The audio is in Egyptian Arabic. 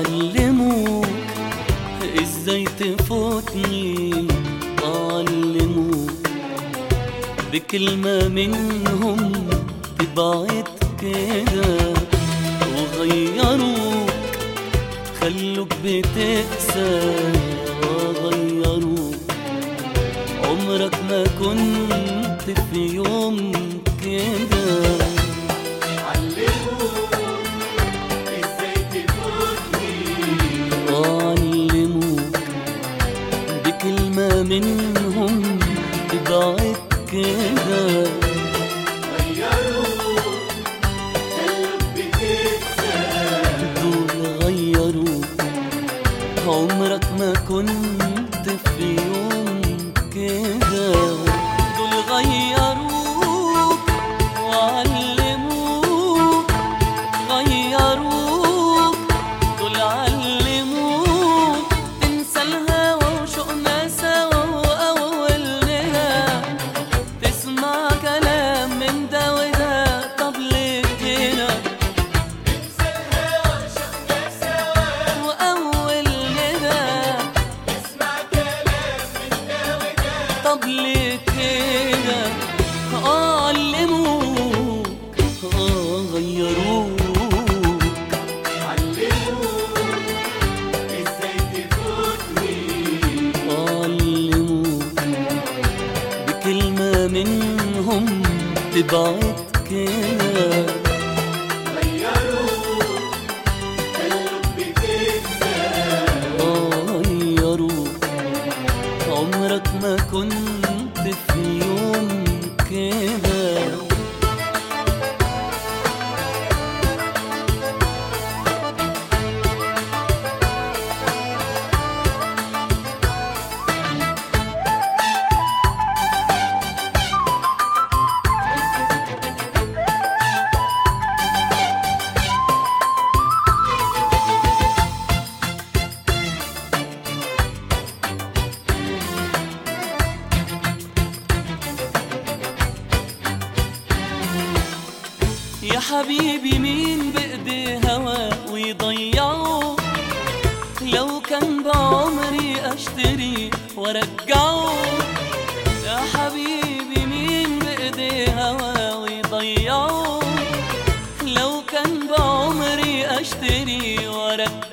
علموك ازاي تفوتني علموك بكلمة منهم تبعت كده وغيروك خلوك بتقسى غيروك عمرك ما كنت في يوم كده علموك بكلمة منهم تبعت كده دول غيروك عمرك ما كنت في يوم كده دول غيروك وعلموك غيروك دول علموك تنسى الهوى وشوقنا سوا وأولنا تسمع كلام من ده وده طب ليه كده وأول كده طب ليه كده آه علموك آه غيروك علموك بكلمة منهم تبعت كده غيروك عمرك ما كنت في يوم كده يا حبيبي مين بإيدي هوا ويضيعه لو كان بعمري أشتري وأرجعه يا حبيبي مين بإيدي هوا ويضيعه لو كان بعمري أشتري وأرجعه